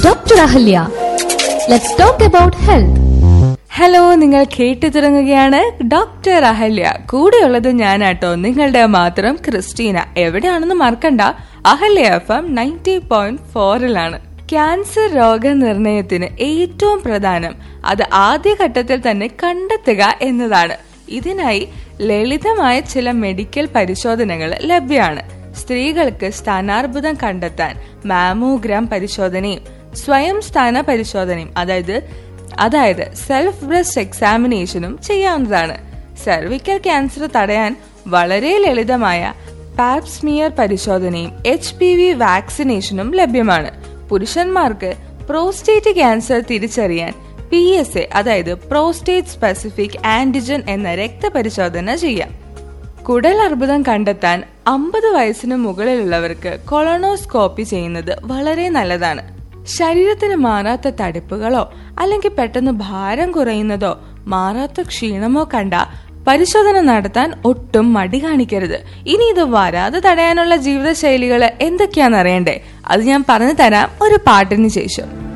Dr. Ahalya. Let's talk about health. Hello നിങ്ങൾ കേട്ടു തുടങ്ങുകയാണ് ഡോക്ടർ അഹല്യ കൂടെയുള്ളത് ഞാനാട്ടോ നിങ്ങളുടെ മാത്രം ക്രിസ്റ്റീന എവിടെയാണെന്ന് മറക്കണ്ട Ahalya F M ninety point ഫോറിലാണ് ക്യാൻസർ രോഗനിർണയത്തിന് ഏറ്റവും പ്രധാനം അത് ആദ്യഘട്ടത്തിൽ തന്നെ കണ്ടെത്തുക എന്നതാണ് ഇതിനായി ലളിതമായ ചില മെഡിക്കൽ പരിശോധനകൾ ലഭ്യമാണ് സ്ത്രീകൾക്ക് സ്ഥാനാർബുദം കണ്ടെത്താൻ മാമോഗ്രാം പരിശോധനയും സ്വയം സ്ഥാന പരിശോധനയും അതായത് അതായത് സെൽഫ് ബ്രസ്റ്റ് എക്സാമിനേഷനും ചെയ്യാവുന്നതാണ് സെർവിക്കൽ ക്യാൻസർ തടയാൻ വളരെ ലളിതമായ പാപ്സ്മിയർ പരിശോധനയും എച്ച് പി വി വാക്സിനേഷനും ലഭ്യമാണ് പുരുഷന്മാർക്ക് പ്രോസ്റ്റേറ്റ് ക്യാൻസർ തിരിച്ചറിയാൻ പി എസ് എ അതായത് പ്രോസ്റ്റേറ്റ് സ്പെസിഫിക് ആന്റിജൻ എന്ന രക്തപരിശോധന ചെയ്യാം കുടൽ അർബുദം കണ്ടെത്താൻ അമ്പത് വയസ്സിന് മുകളിലുള്ളവർക്ക് കൊളോണോസ്കോപ്പി ചെയ്യുന്നത് വളരെ നല്ലതാണ് ശരീരത്തിന് മാറാത്ത തടിപ്പുകളോ അല്ലെങ്കിൽ പെട്ടെന്ന് ഭാരം കുറയുന്നതോ മാറാത്ത ക്ഷീണമോ കണ്ട പരിശോധന നടത്താൻ ഒട്ടും മടി കാണിക്കരുത് ഇനി ഇത് വരാതെ തടയാനുള്ള ജീവിതശൈലികൾ എന്തൊക്കെയാണെന്ന് അറിയണ്ടേ അത് ഞാൻ പറഞ്ഞു തരാം ഒരു പാട്ടിന് ശേഷം